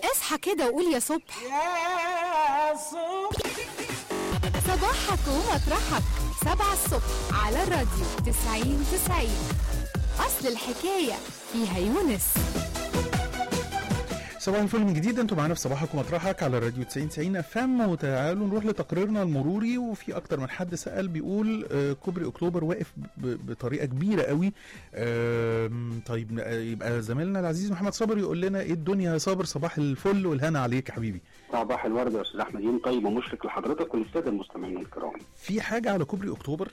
اصحى كده وقول يا صبح يا صبح صباحك ومطرحك سبعة الصبح على الراديو تسعين تسعين أصل الحكاية فيها يونس صباح الفل من جديد انتوا معانا في صباحك ومطرحك على الراديو 90 90 اف ام وتعالوا نروح لتقريرنا المروري وفي اكتر من حد سال بيقول آه، كوبري اكتوبر واقف ب- بطريقه كبيره قوي آم، طيب آه، يبقى زميلنا العزيز محمد صابر يقول لنا ايه الدنيا يا صابر صباح الفل والهنا عليك يا حبيبي صباح الورد يا استاذ احمد يوم طيب ومشرق لحضرتك وللساده المستمعين الكرام. في حاجه على كوبري اكتوبر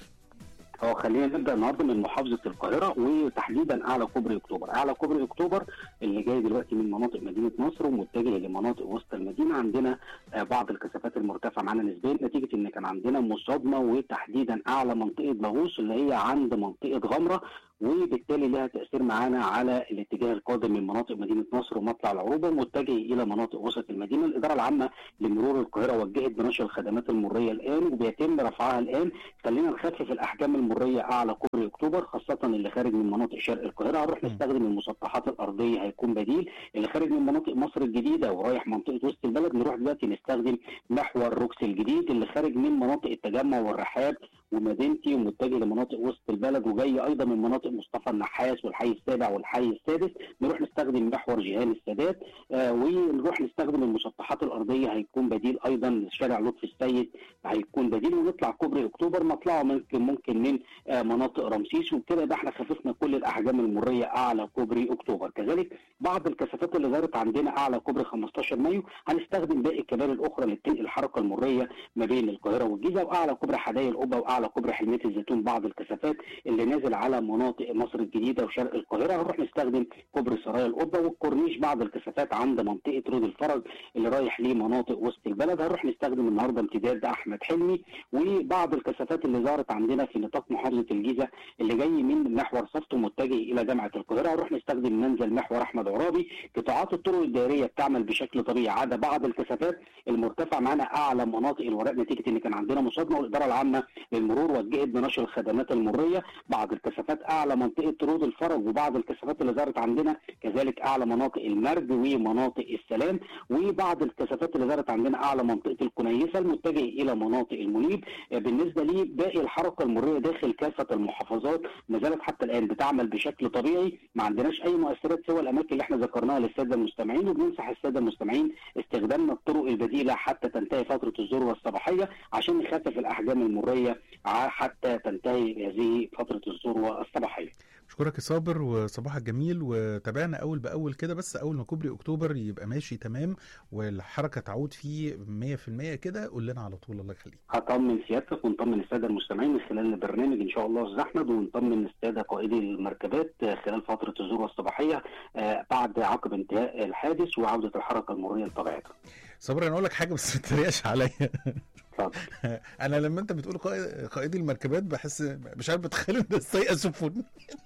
اه خلينا نبدا النهارده من محافظه القاهره وتحديدا اعلى كوبري اكتوبر، اعلى كوبري اكتوبر اللي جاي دلوقتي من مناطق مدينه نصر ومتجه لمناطق وسط المدينه عندنا آه، بعض الكثافات المرتفعه معانا نسبيا نتيجه ان كان عندنا مصادمه وتحديدا اعلى منطقه باغوس اللي هي عند منطقه غمره وبالتالي لها تاثير معانا على الاتجاه القادم من مناطق مدينه نصر ومطلع العروبه متجه الى مناطق وسط المدينه، الاداره العامه لمرور القاهره وجهت بنشر الخدمات المريه الان وبيتم رفعها الان خلينا نخفف الاحجام المريه اعلى كوبري اكتوبر خاصه اللي خارج من مناطق شرق القاهره هنروح م. نستخدم المسطحات الارضيه هيكون بديل اللي خارج من مناطق مصر الجديده ورايح منطقه وسط البلد نروح دلوقتي نستخدم محور روكس الجديد اللي خارج من مناطق التجمع والرحاب ومدينتي ومتجه لمناطق وسط البلد وجاي ايضا من مناطق مصطفى النحاس والحي السابع والحي السادس نروح نستخدم محور جيهان السادات آه ونروح نستخدم المسطحات الارضيه هيكون بديل ايضا شارع لطفي السيد هيكون بديل ونطلع كوبري اكتوبر مطلعه ممكن ممكن من آه مناطق رمسيس وبكده يبقى احنا خففنا كل الاحجام المريه اعلى كوبري اكتوبر كذلك بعض الكثافات اللي ظهرت عندنا اعلى كوبري 15 مايو هنستخدم باقي الكباري الاخرى اللي بتنقل الحركه المريه ما بين القاهره والجيزه واعلى كوبري حدائق القبه واعلى كوبري حلميه الزيتون بعض الكثافات اللي نازل على مناطق مصر الجديده وشرق القاهره هنروح نستخدم كوبري سرايا القبه والكورنيش بعض الكثافات عند منطقه رود الفرج اللي رايح لمناطق وسط البلد هنروح نستخدم النهارده امتداد احمد حلمي وبعض الكثافات اللي ظهرت عندنا في نطاق محافظه الجيزه اللي جاي من محور صفت متجه الى جامعه القاهره هنروح نستخدم منزل محور احمد عرابي قطاعات الطرق الدائريه بتعمل بشكل طبيعي عدا بعض الكثافات المرتفع معانا اعلى مناطق الوراق نتيجه ان كان عندنا مصادمه والاداره العامه للمرور وجهت بنشر الخدمات المريه بعض الكثافات اعلى منطقه رود الفرج وبعض الكثافات اللي ظهرت عندنا كذلك اعلى مناطق المرج ومناطق السلام وبعض الكثافات اللي ظهرت عندنا اعلى منطقه الكنيسه المتجه الى مناطق المنيب آه، بالنسبه لي باقي الحركه المريه داخل كافه المحافظات ما زالت حتى الان بتعمل بشكل طبيعي ما عندناش اي مؤثرات سوى الاماكن اللي احنا ذكرناها للساده المستمعين وبننصح الساده المستمعين استخدامنا الطرق البديله حتى تنتهي فتره الذروه الصباحيه عشان نخفف الاحجام المريه ع- حتى تنتهي هذه فتره الذروه الصباحيه. اشكرك يا صابر وصباحك جميل وتابعنا اول باول كده بس اول ما كوبري اكتوبر يبقى ماشي تمام والحركه تعود فيه 100% كده قول لنا على طول الله يخليك هطمن سيادتك ونطمن الساده المستمعين من خلال البرنامج ان شاء الله استاذ احمد ونطمن الساده قائدي المركبات آه، خلال فتره الذروه الصباحيه آه، بعد عقب انتهاء الحادث وعوده الحركه المريه لطبيعتها. صابر انا اقول لك حاجه بس ما تتريقش عليا اتفضل. انا لما انت بتقول قائد- قائدي المركبات بحس مش عارف بتخيل ان السيئه سفن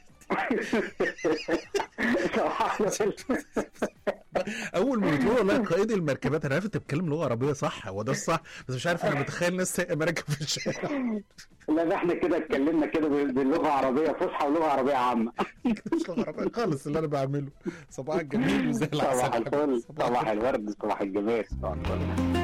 صباح الفل. اول ما بتقول والله قائدي المركبات انا عارف انت بتتكلم لغه عربيه صح هو ده الصح بس مش عارف انا بتخيل ناس سايقه مراكب في الشارع لا ده احنا كده اتكلمنا كده باللغه عربيه فصحى ولغه عربيه عامه. مش لغه عربيه خالص اللي انا بعمله صباحك جميل وزي العسل صباح يا حبيبي. الفل صباح صباح الورد صباح الجمال صباح الفل